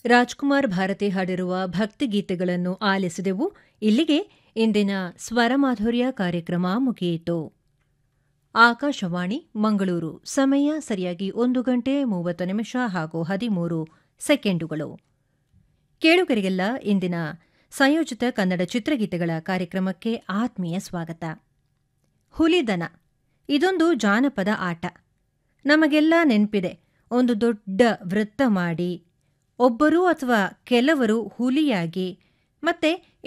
ರಾಜ್ಕುಮಾರ್ ಭಾರತಿ ಹಾಡಿರುವ ಭಕ್ತಿಗೀತೆಗಳನ್ನು ಆಲಿಸಿದೆವು ಇಲ್ಲಿಗೆ ಇಂದಿನ ಸ್ವರಮಾಧುರ್ಯ ಕಾರ್ಯಕ್ರಮ ಮುಗಿಯಿತು ಆಕಾಶವಾಣಿ ಮಂಗಳೂರು ಸಮಯ ಸರಿಯಾಗಿ ಒಂದು ಗಂಟೆ ಮೂವತ್ತು ನಿಮಿಷ ಹಾಗೂ ಹದಿಮೂರು ಸೆಕೆಂಡುಗಳು ಕೇಳುಗರಿಗೆಲ್ಲ ಇಂದಿನ ಸಂಯೋಜಿತ ಕನ್ನಡ ಚಿತ್ರಗೀತೆಗಳ ಕಾರ್ಯಕ್ರಮಕ್ಕೆ ಆತ್ಮೀಯ ಸ್ವಾಗತ ಹುಲಿದನ ಇದೊಂದು ಜಾನಪದ ಆಟ ನಮಗೆಲ್ಲ ನೆನಪಿದೆ ಒಂದು ದೊಡ್ಡ ವೃತ್ತ ಮಾಡಿ ಒಬ್ಬರು ಅಥವಾ ಕೆಲವರು ಹುಲಿಯಾಗಿ ಮತ್ತೆ